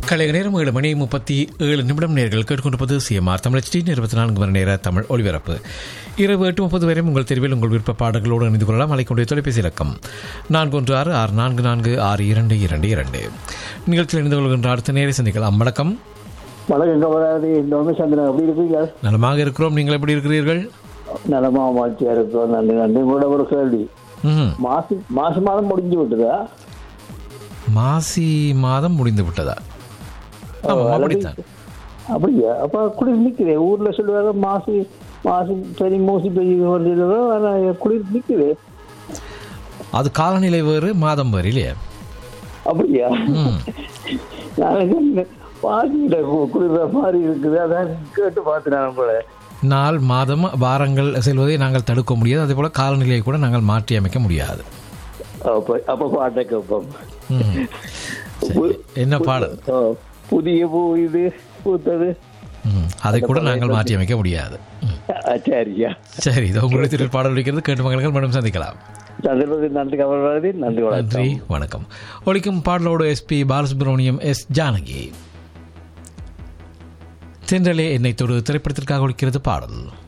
கலைய நேரம் ஏழு மணி முப்பத்தி ஏழு நிமிடம் நேர்கள் கேட்டுக்கொண்டிருப்பது சிஎம்ஆர் தமிழ் டி இருபத்தி நான்கு மணி நேர தமிழ் ஒளிபரப்பு இரவு எட்டு முப்பது வரை உங்கள் தெரிவில் உங்கள் விருப்ப பாடல்களோடு இணைந்து கொள்ளலாம் அலைக்கொண்டிய தொலைபேசி இலக்கம் நான்கு ஒன்று ஆறு ஆறு நான்கு நான்கு ஆறு இரண்டு இரண்டு இரண்டு நிகழ்ச்சியில் இணைந்து கொள்கின்ற அடுத்த நேரை சந்திக்கலாம் வணக்கம் வணக்கம் கமலாதி சந்திரன் எப்படி இருக்கீங்க நலமாக இருக்கிறோம் நீங்கள் எப்படி இருக்கிறீர்கள் நலமா மாற்றியா இருக்கோம் நன்றி நன்றி உங்களோட ஒரு கேள்வி ம் மாசி மாசி மாதம் முடிஞ்சு விட்டுதா மாசி மாதம் முடிந்து விட்டதா ஆமாம் அப்படித்தான் அப்படியா அப்ப குளிர் நிக்குதே ஊர்ல சொல்லுவாங்க மாசி மாசி பெரிய மூசி பெரிய வருது ஆனா குளிர் நிக்குதே அது காலநிலை வேறு மாதம் வேறு இல்லையா அப்படியா ம் நாளைக்கு மாசிக்கிட்ட குளிர்ற மாதிரி இருக்குது அதான் கேட்டு பார்த்து நான் போல நாள் மாதம் வாரங்கள் செல்வதை நாங்கள் தடுக்க முடியாது அதே போல காலநிலையை கூட நாங்கள் மாற்றி அமைக்க முடியாது அப்ப அப்ப பாட்டை கேட்போம் ம். சரி. என்ன பாடல் ஓ, புதிய பூ இது பூத்தது ம். அதை கூட நாங்கள் மாற்றி அமைக்க முடியாது ம். ஆ, சரியா சரி இது உங்களுடைய திரு பாடல் வைக்கிறது கேட்டு மகள்கள் மீண்டும் சந்திக்கலாம் சந்திரபதி நன்றி கமல்வாதி நன்றி வணக்கம் நன்றி வணக்கம் ஒழிக்கும் பாடலோடு எஸ்பி பாலசுப்ரமணியம் எஸ் ஜானகி தென்றலே என்னை தொடு திரைப்படத்திற்காக ஒழிக்கிறது பாடல்